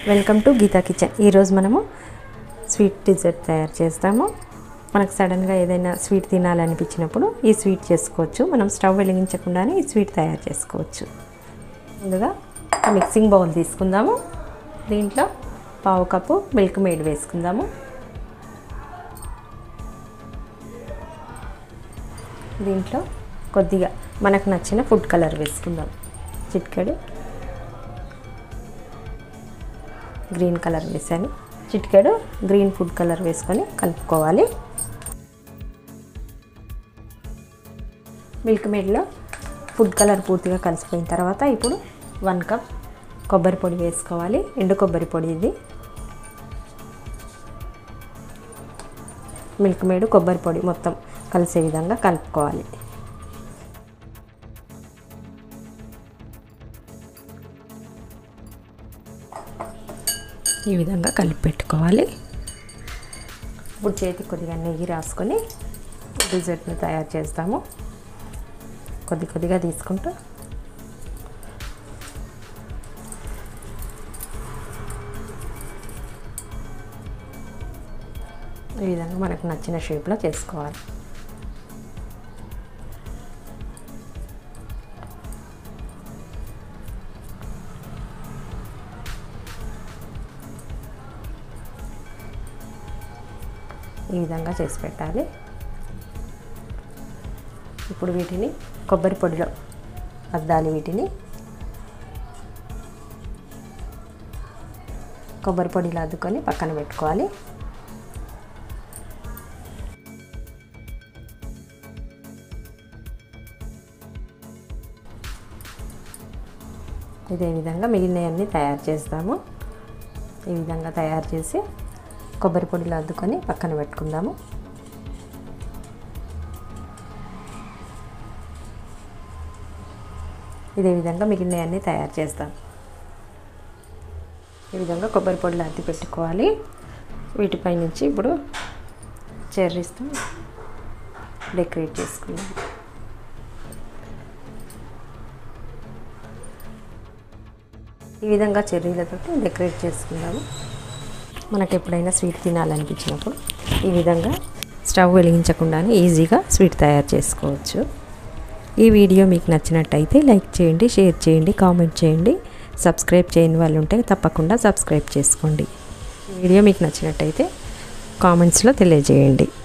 welcome to Gita kitchen ఈరోజు మనము sweet desert తయారు చేస్తాము మనకు సడన్గా ఏదైనా స్వీట్ తినాలనిపించినప్పుడు ఈ స్వీట్ చేసుకోవచ్చు మనం స్టవ్ వెలిగించకుండానే ఈ స్వీట్ తయారు చేసుకోవచ్చు ముందుగా మిక్సింగ్ బౌల్ తీసుకుందాము దీంట్లో పావు కప్పు మిల్క్ మేడ్ వేసుకుందాము దీంట్లో కొద్దిగా మనకు నచ్చిన ఫుడ్ కలర్ వేసుకుందాం చిటికెడు గ్రీన్ కలర్ వేసాను చిటికెడు గ్రీన్ ఫుడ్ కలర్ వేసుకొని కలుపుకోవాలి మిల్క్ మేడ్లో ఫుడ్ కలర్ పూర్తిగా కలిసిపోయిన తర్వాత ఇప్పుడు వన్ కప్ కొబ్బరి పొడి వేసుకోవాలి ఎండు కొబ్బరి పొడి ఇది మిల్క్ మేడ్ కొబ్బరి పొడి మొత్తం కలిసే విధంగా కలుపుకోవాలి ఈ విధంగా కలిపి పెట్టుకోవాలి ఇప్పుడు చేతికి కొద్దిగా నెయ్యి రాసుకొని డిజర్ట్ని తయారు చేస్తాము కొద్ది కొద్దిగా తీసుకుంటూ ఈ విధంగా మనకు నచ్చిన షేప్లో చేసుకోవాలి ఈ విధంగా చేసి పెట్టాలి ఇప్పుడు వీటిని కొబ్బరి పొడిలో అద్దాలి వీటిని కొబ్బరి పొడిలో అద్దుకొని పక్కన పెట్టుకోవాలి ఇదే విధంగా మిగిలినవన్నీ తయారు చేస్తాము ఈ విధంగా తయారు చేసి కొబ్బరి పొడిలో అద్దుకొని పక్కన పెట్టుకుందాము ఇదే విధంగా మిగిలినవన్నీ తయారు చేస్తాం ఈ విధంగా కొబ్బరి పొడిలో అద్ది పెట్టుకోవాలి వీటిపై నుంచి ఇప్పుడు చెర్రీస్తో డెకరేట్ చేసుకుందాం ఈ విధంగా చెర్రీలతో డెకరేట్ చేసుకుందాము మనకు ఎప్పుడైనా స్వీట్ తినాలనిపించినప్పుడు ఈ విధంగా స్టవ్ వెలిగించకుండానే ఈజీగా స్వీట్ తయారు చేసుకోవచ్చు ఈ వీడియో మీకు నచ్చినట్టయితే లైక్ చేయండి షేర్ చేయండి కామెంట్ చేయండి సబ్స్క్రైబ్ చేయని వాళ్ళు ఉంటే తప్పకుండా సబ్స్క్రైబ్ చేసుకోండి ఈ వీడియో మీకు నచ్చినట్టయితే కామెంట్స్లో తెలియజేయండి